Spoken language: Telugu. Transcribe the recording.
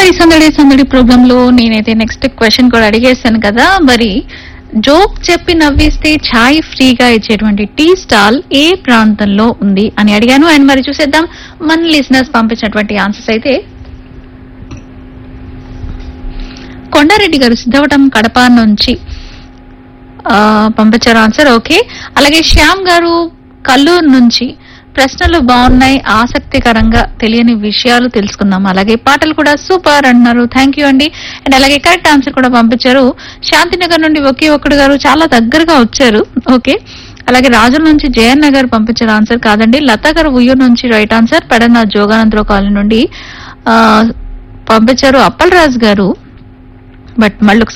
మరి సందడి సందడి ప్రోగ్రామ్ లో నేనైతే నెక్స్ట్ క్వశ్చన్ కూడా అడిగేశాను కదా మరి జోక్ చెప్పి నవ్విస్తే ఛాయ్ ఫ్రీగా ఇచ్చేటువంటి టీ స్టాల్ ఏ ప్రాంతంలో ఉంది అని అడిగాను అండ్ మరి చూసేద్దాం మన లిసినర్స్ పంపించినటువంటి ఆన్సర్స్ అయితే కొండారెడ్డి గారు సిద్ధవటం కడప నుంచి ఆ, పంపించారు ఆన్సర్ ఓకే అలాగే శ్యామ్ గారు కల్లూరు నుంచి ప్రశ్నలు బాగున్నాయి ఆసక్తికరంగా తెలియని విషయాలు తెలుసుకుందాం అలాగే పాటలు కూడా సూపర్ అంటున్నారు థ్యాంక్ యూ అండి అండ్ అలాగే కరెక్ట్ ఆన్సర్ కూడా పంపించారు శాంతినగర్ నుండి ఒకే ఒక్కడు గారు చాలా దగ్గరగా వచ్చారు ఓకే అలాగే రాజుల నుంచి జయన్ నగర్ పంపించిన ఆన్సర్ కాదండి లతా గారు ఉయ్యూరు నుంచి right answer Pedana Joganantharao colony నుండి ఆ, పంపించారు అప్పలరాజు గారు బట్ మళ్ళీ